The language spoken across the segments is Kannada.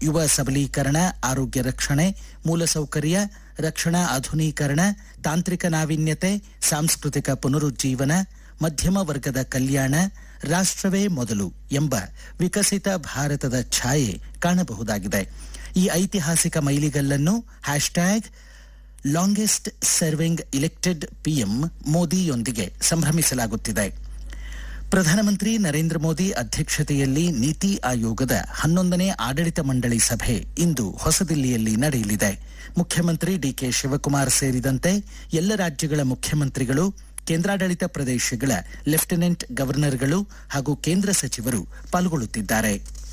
ಯುವ ಸಬಲೀಕರಣ ಆರೋಗ್ಯ ರಕ್ಷಣೆ ಮೂಲಸೌಕರ್ಯ ರಕ್ಷಣಾ ಆಧುನೀಕರಣ ತಾಂತ್ರಿಕ ನಾವೀನ್ಯತೆ ಸಾಂಸ್ಕೃತಿಕ ಪುನರುಜ್ಜೀವನ ಮಧ್ಯಮ ವರ್ಗದ ಕಲ್ಯಾಣ ರಾಷ್ಟ್ರವೇ ಮೊದಲು ಎಂಬ ವಿಕಸಿತ ಭಾರತದ ಛಾಯೆ ಕಾಣಬಹುದಾಗಿದೆ ಈ ಐತಿಹಾಸಿಕ ಮೈಲಿಗಲ್ಲನ್ನು hashtag longest serving elected PM ಮೋದಿಯೊಂದಿಗೆ ಸಂಭ್ರಮಿಸಲಾಗುತ್ತಿದೆ ಪ್ರಧಾನಮಂತ್ರಿ ನರೇಂದ್ರ ಮೋದಿ ಅಧ್ಯಕ್ಷತೆಯಲ್ಲಿ ನೀತಿ ಆಯೋಗದ ಹನ್ನೊಂದನೇ ಆಡಳಿತ ಮಂಡಳಿ ಸಭೆ ಇಂದು ಹೊಸದಿಲ್ಲಿಯಲ್ಲಿ ನಡೆಯಲಿದೆ ಮುಖ್ಯಮಂತ್ರಿ ಡಿಕೆ ಶಿವಕುಮಾರ್ ಸೇರಿದಂತೆ ಎಲ್ಲ ರಾಜ್ಯಗಳ ಮುಖ್ಯಮಂತ್ರಿಗಳು ಕೇಂದ್ರಾಡಳಿತ ಪ್ರದೇಶಗಳ ಲೆಫ್ಟಿನೆಂಟ್ ಗವರ್ನರ್ಗಳು ಹಾಗೂ ಕೇಂದ್ರ ಸಚಿವರು ಪಾಲ್ಗೊಳ್ಳುತ್ತಿದ್ದಾರೆ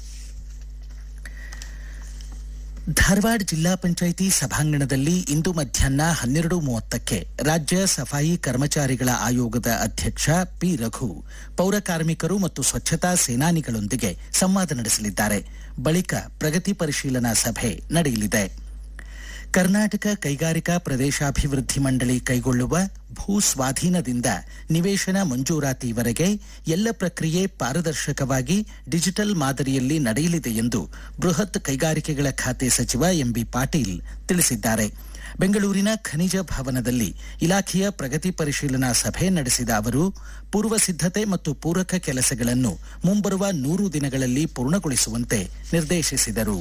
ಧಾರವಾಡ ಜಿಲ್ಲಾ ಪಂಚಾಯಿತಿ ಸಭಾಂಗಣದಲ್ಲಿ ಇಂದು ಮಧ್ಯಾಹ್ನ ಹನ್ನೆರಡು ಮೂವತ್ತಕ್ಕೆ ರಾಜ್ಯ ಸಫಾಯಿ ಕರ್ಮಚಾರಿಗಳ ಆಯೋಗದ ಅಧ್ಯಕ್ಷ ಪಿ ರಘು ಪೌರ ಕಾರ್ಮಿಕರು ಮತ್ತು ಸ್ವಚ್ಛತಾ ಸೇನಾನಿಗಳೊಂದಿಗೆ ಸಂವಾದ ನಡೆಸಲಿದ್ದಾರೆ ಬಳಿಕ ಪ್ರಗತಿ ಪರಿಶೀಲನಾ ಸಭೆ ನಡೆಯಲಿದೆ ಕರ್ನಾಟಕ ಕೈಗಾರಿಕಾ ಪ್ರದೇಶಾಭಿವೃದ್ಧಿ ಮಂಡಳಿ ಕೈಗೊಳ್ಳುವ ಭೂ ಸ್ವಾಧೀನದಿಂದ ನಿವೇಶನ ಮಂಜೂರಾತಿವರೆಗೆ ಎಲ್ಲ ಪ್ರಕ್ರಿಯೆ ಪಾರದರ್ಶಕವಾಗಿ ಡಿಜಿಟಲ್ ಮಾದರಿಯಲ್ಲಿ ನಡೆಯಲಿದೆ ಎಂದು ಬೃಹತ್ ಕೈಗಾರಿಕೆಗಳ ಖಾತೆ ಸಚಿವ ಎಂಬಿ ಪಾಟೀಲ್ ತಿಳಿಸಿದ್ದಾರೆ ಬೆಂಗಳೂರಿನ ಖನಿಜ ಭವನದಲ್ಲಿ ಇಲಾಖೆಯ ಪ್ರಗತಿ ಪರಿಶೀಲನಾ ಸಭೆ ನಡೆಸಿದ ಅವರು ಪೂರ್ವ ಸಿದ್ಧತೆ ಮತ್ತು ಪೂರಕ ಕೆಲಸಗಳನ್ನು ಮುಂಬರುವ ನೂರು ದಿನಗಳಲ್ಲಿ ಪೂರ್ಣಗೊಳಿಸುವಂತೆ ನಿರ್ದೇಶಿಸಿದರು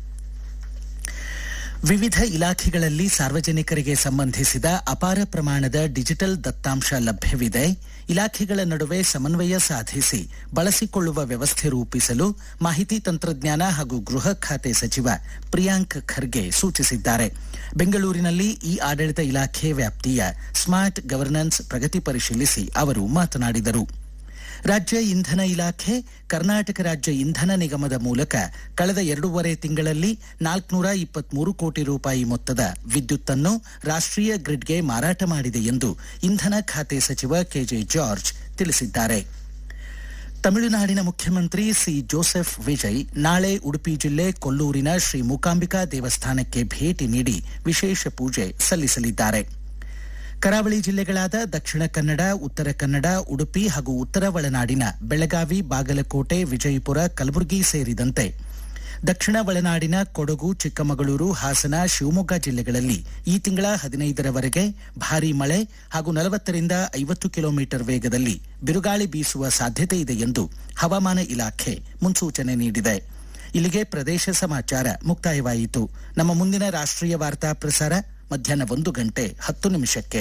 ವಿವಿಧ ಇಲಾಖೆಗಳಲ್ಲಿ ಸಾರ್ವಜನಿಕರಿಗೆ ಸಂಬಂಧಿಸಿದ ಅಪಾರ ಪ್ರಮಾಣದ ಡಿಜಿಟಲ್ ದತ್ತಾಂಶ ಲಭ್ಯವಿದೆ ಇಲಾಖೆಗಳ ನಡುವೆ ಸಮನ್ವಯ ಸಾಧಿಸಿ ಬಳಸಿಕೊಳ್ಳುವ ವ್ಯವಸ್ಥೆ ರೂಪಿಸಲು ಮಾಹಿತಿ ತಂತ್ರಜ್ಞಾನ ಹಾಗೂ ಗೃಹ ಖಾತೆ ಸಚಿವ ಪ್ರಿಯಾಂಕ್ ಖರ್ಗೆ ಸೂಚಿಸಿದ್ದಾರೆ ಬೆಂಗಳೂರಿನಲ್ಲಿ ಈ ಆಡಳಿತ ಇಲಾಖೆ ವ್ಯಾಪ್ತಿಯ ಸ್ಮಾರ್ಟ್ ಗವರ್ನೆನ್ಸ್ ಪ್ರಗತಿ ಪರಿಶೀಲಿಸಿ ಅವರು ಮಾತನಾಡಿದರು ರಾಜ್ಯ ಇಂಧನ ಇಲಾಖೆ ಕರ್ನಾಟಕ ರಾಜ್ಯ ಇಂಧನ ನಿಗಮದ ಮೂಲಕ ಕಳೆದ ಎರಡೂವರೆ ತಿಂಗಳಲ್ಲಿ ನಾಲ್ಕುನೂರ ಇಪ್ಪತ್ಮೂರು ಕೋಟಿ ರೂಪಾಯಿ ಮೊತ್ತದ ವಿದ್ಯುತ್ತನ್ನು ರಾಷ್ಟ್ರೀಯ ಗ್ರಿಡ್ಗೆ ಮಾರಾಟ ಮಾಡಿದೆ ಎಂದು ಇಂಧನ ಖಾತೆ ಸಚಿವ ಕೆಜೆ ಜಾರ್ಜ್ ತಿಳಿಸಿದ್ದಾರೆ ತಮಿಳುನಾಡಿನ ಮುಖ್ಯಮಂತ್ರಿ ಸಿ ಜೋಸೆಫ್ ವಿಜಯ್ ನಾಳೆ ಉಡುಪಿ ಜಿಲ್ಲೆ ಕೊಲ್ಲೂರಿನ ಶ್ರೀ ಮೂಕಾಂಬಿಕಾ ದೇವಸ್ಥಾನಕ್ಕೆ ಭೇಟಿ ನೀಡಿ ವಿಶೇಷ ಪೂಜೆ ಸಲ್ಲಿಸಲಿದ್ದಾರೆ ಕರಾವಳಿ ಜಿಲ್ಲೆಗಳಾದ ದಕ್ಷಿಣ ಕನ್ನಡ ಉತ್ತರ ಕನ್ನಡ ಉಡುಪಿ ಹಾಗೂ ಉತ್ತರ ಒಳನಾಡಿನ ಬೆಳಗಾವಿ ಬಾಗಲಕೋಟೆ ವಿಜಯಪುರ ಕಲಬುರಗಿ ಸೇರಿದಂತೆ ದಕ್ಷಿಣ ಒಳನಾಡಿನ ಕೊಡಗು ಚಿಕ್ಕಮಗಳೂರು ಹಾಸನ ಶಿವಮೊಗ್ಗ ಜಿಲ್ಲೆಗಳಲ್ಲಿ ಈ ತಿಂಗಳ ಹದಿನೈದರವರೆಗೆ ಭಾರೀ ಮಳೆ ಹಾಗೂ ನಲವತ್ತರಿಂದ ಐವತ್ತು ಕಿಲೋಮೀಟರ್ ವೇಗದಲ್ಲಿ ಬಿರುಗಾಳಿ ಬೀಸುವ ಸಾಧ್ಯತೆ ಇದೆ ಎಂದು ಹವಾಮಾನ ಇಲಾಖೆ ಮುನ್ಸೂಚನೆ ನೀಡಿದೆ ಇಲ್ಲಿಗೆ ಪ್ರದೇಶ ಸಮಾಚಾರ ಮುಕ್ತಾಯವಾಯಿತು ನಮ್ಮ ಮುಂದಿನ ರಾಷ್ಟ್ರೀಯ ವಾರ್ತಾ ಪ್ರಸಾರ ಮಧ್ಯಾಹ್ನ ಒಂದು ಗಂಟೆ ಹತ್ತು ನಿಮಿಷಕ್ಕೆ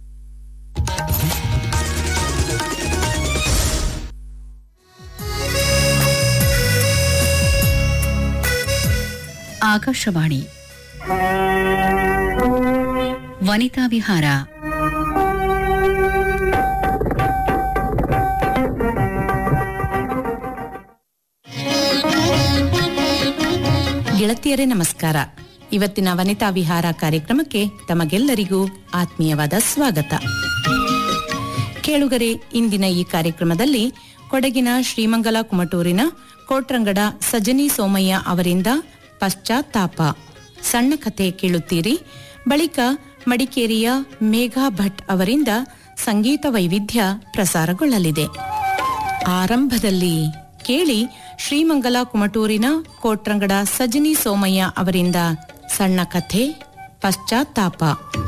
ಆಕಾಶವಾಣಿ ವನಿತಾ ವಿಹಾರ ಗೆಳತಿಯರೇ ನಮಸ್ಕಾರ ಇವತ್ತಿನ ವನಿತಾ ವಿಹಾರ ಕಾರ್ಯಕ್ರಮಕ್ಕೆ ತಮಗೆಲ್ಲರಿಗೂ ಆತ್ಮೀಯವಾದ ಸ್ವಾಗತ ಕೇಳುಗರೆ ಇಂದಿನ ಈ ಕಾರ್ಯಕ್ರಮದಲ್ಲಿ ಕೊಡಗಿನ ಶ್ರೀಮಂಗಲ ಕುಮಟೂರಿನ ಕೋಟ್ರಂಗಡ ಸಜನಿ ಸೋಮಯ್ಯ ಅವರಿಂದ ಪಶ್ಚಾತ್ತಾಪ ಸಣ್ಣ ಕಥೆ ಕೇಳುತ್ತೀರಿ ಬಳಿಕ ಮಡಿಕೇರಿಯ ಮೇಘಾ ಭಟ್ ಅವರಿಂದ ಸಂಗೀತ ವೈವಿಧ್ಯ ಪ್ರಸಾರಗೊಳ್ಳಲಿದೆ ಆರಂಭದಲ್ಲಿ ಕೇಳಿ ಶ್ರೀಮಂಗಲ ಕುಮಟೂರಿನ ಕೋಟ್ರಂಗಡ ಸಜನಿ ಸೋಮಯ್ಯ ಅವರಿಂದ ಸಣ್ಣ ಕಥೆ ಪಶ್ಚಾತ್ತಾಪ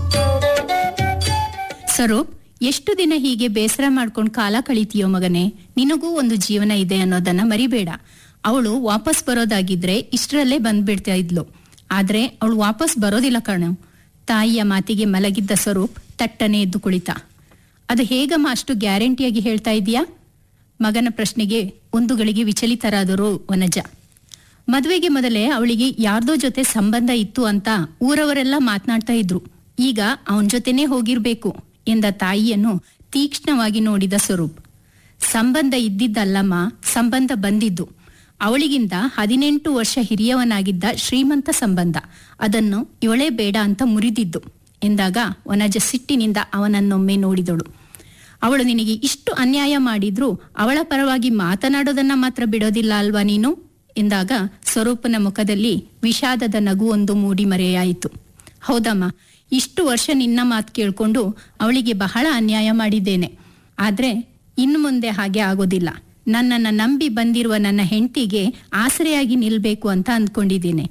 ಸ್ವರೂಪ್ ಎಷ್ಟು ದಿನ ಹೀಗೆ ಬೇಸರ ಮಾಡ್ಕೊಂಡು ಕಾಲ ಕಳೀತೀಯೋ ಮಗನೇ ನಿನಗೂ ಒಂದು ಜೀವನ ಇದೆ ಅನ್ನೋದನ್ನ ಮರಿಬೇಡ ಅವಳು ವಾಪಸ್ ಬರೋದಾಗಿದ್ರೆ ಇಷ್ಟರಲ್ಲೇ ಬಂದ್ಬಿಡ್ತಾ ಇದ್ಲು ಆದ್ರೆ ಅವಳು ವಾಪಸ್ ಬರೋದಿಲ್ಲ ಕಣು ತಾಯಿಯ ಮಾತಿಗೆ ಮಲಗಿದ್ದ ಸ್ವರೂಪ್ ತಟ್ಟನೆ ಎದ್ದು ಕುಳಿತ ಅದು ಹೇಗಮ್ಮ ಅಷ್ಟು ಗ್ಯಾರಂಟಿಯಾಗಿ ಹೇಳ್ತಾ ಇದೀಯಾ ಮಗನ ಪ್ರಶ್ನೆಗೆ ಒಂದು ಗಳಿಗೆ ವಿಚಲಿತರಾದರು ವನಜ ಮದುವೆಗೆ ಮೊದಲೇ ಅವಳಿಗೆ ಯಾರ್ದೋ ಜೊತೆ ಸಂಬಂಧ ಇತ್ತು ಅಂತ ಊರವರೆಲ್ಲ ಮಾತನಾಡ್ತಾ ಇದ್ರು ಈಗ ಅವನ ಜೊತೆನೇ ಹೋಗಿರ್ಬೇಕು ಎಂದ ತಾಯಿಯನ್ನು ತೀಕ್ಷ್ಣವಾಗಿ ನೋಡಿದ ಸ್ವರೂಪ್ ಸಂಬಂಧ ಇದ್ದಿದ್ದಲ್ಲಮ್ಮ ಸಂಬಂಧ ಬಂದಿದ್ದು ಅವಳಿಗಿಂತ ಹದಿನೆಂಟು ವರ್ಷ ಹಿರಿಯವನಾಗಿದ್ದ ಶ್ರೀಮಂತ ಸಂಬಂಧ ಅದನ್ನು ಇವಳೇ ಬೇಡ ಅಂತ ಮುರಿದಿದ್ದು ಎಂದಾಗ ವನಜ ಸಿಟ್ಟಿನಿಂದ ಅವನನ್ನೊಮ್ಮೆ ನೋಡಿದಳು ಅವಳು ನಿನಗೆ ಇಷ್ಟು ಅನ್ಯಾಯ ಮಾಡಿದ್ರೂ ಅವಳ ಪರವಾಗಿ ಮಾತನಾಡೋದನ್ನ ಮಾತ್ರ ಬಿಡೋದಿಲ್ಲ ಅಲ್ವಾ ನೀನು ಎಂದಾಗ ಸ್ವರೂಪನ ಮುಖದಲ್ಲಿ ವಿಷಾದದ ನಗುವೊಂದು ಮೂಡಿ ಮರೆಯಾಯಿತು ಹೌದಮ್ಮ ಇಷ್ಟು ವರ್ಷ ನಿನ್ನ ಮಾತು ಕೇಳ್ಕೊಂಡು ಅವಳಿಗೆ ಬಹಳ ಅನ್ಯಾಯ ಮಾಡಿದ್ದೇನೆ ಆದ್ರೆ ಇನ್ನು ಮುಂದೆ ಹಾಗೆ ಆಗೋದಿಲ್ಲ ನನ್ನನ್ನ ನಂಬಿ ಬಂದಿರುವ ನನ್ನ ಹೆಂಡತಿಗೆ ಆಸರೆಯಾಗಿ ನಿಲ್ಬೇಕು ಅಂತ ಅಂದ್ಕೊಂಡಿದ್ದೀನಿ